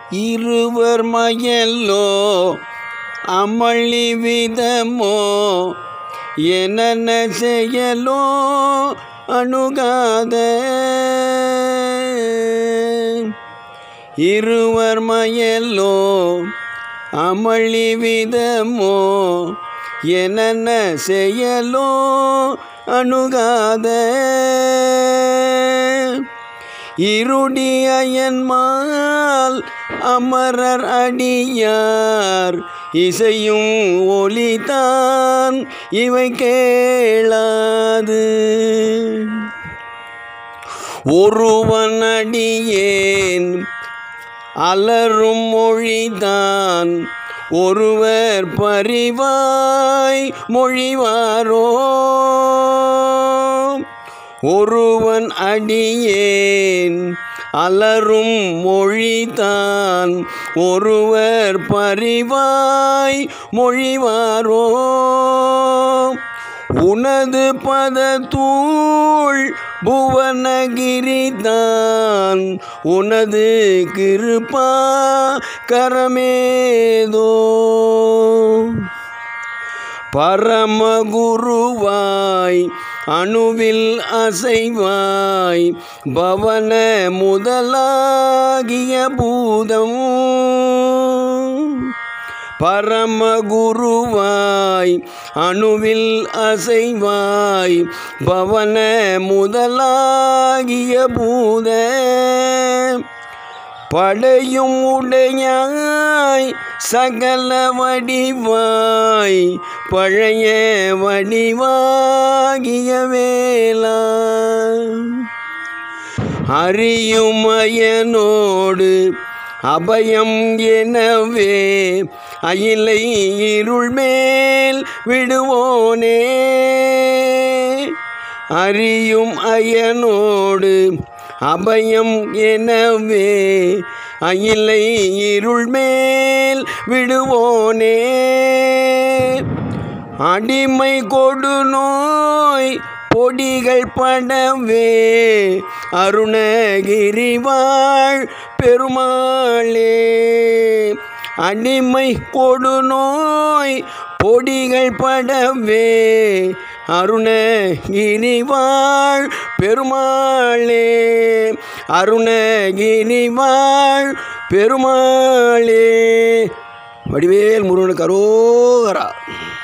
இருவர் மயலோ அமளி விதமோ என்னென்ன செயலோ அணுகாத இருவர் மயலோ அமளி விதமோ என்னென்ன செயலோ அணுகாத இருடியன்மால் அமரர் அடியார் இசையும் ஒலிதான் இவை கேளாது ஒருவன் அடியேன் அலரும் மொழிதான் ஒருவர் பரிவாய் மொழிவாரோ ஒருவன் அடியேன் அலரும் மொழிதான் ஒருவர் பரிவாய் மொழிவாரோ உனது பதத்தூள் புவனகிரிதான் உனது கிருபா கரமேதோ பரமகுருவாய் அணுவில் அசைவாய் பவன முதலாகிய பூதம் பரமகுருவாய் அணுவில் அசைவாய் பவன முதலாகிய பூத படையும் உடையாய் சகல வடிவாய் பழைய வடிவாகிய வேளா அறியுமயனோடு அபயம் எனவே அயிலை இருள் மேல் விடுவோனே அறியும் அயனோடு அபயம் எனவே அயிலை இருள் மேல் விடுவோனே அடிமை கொடு நோய் பொடிகள் படவே அருணகிரிவாழ் பெருமாளே அடிமை கொடு நோய் பொடிகள் படவே அருணகிரிவாழ் பெருமாளே அருணகிரிவாழ் பெருமாளே வடிவேல் முருகனுக்கு அரோகரா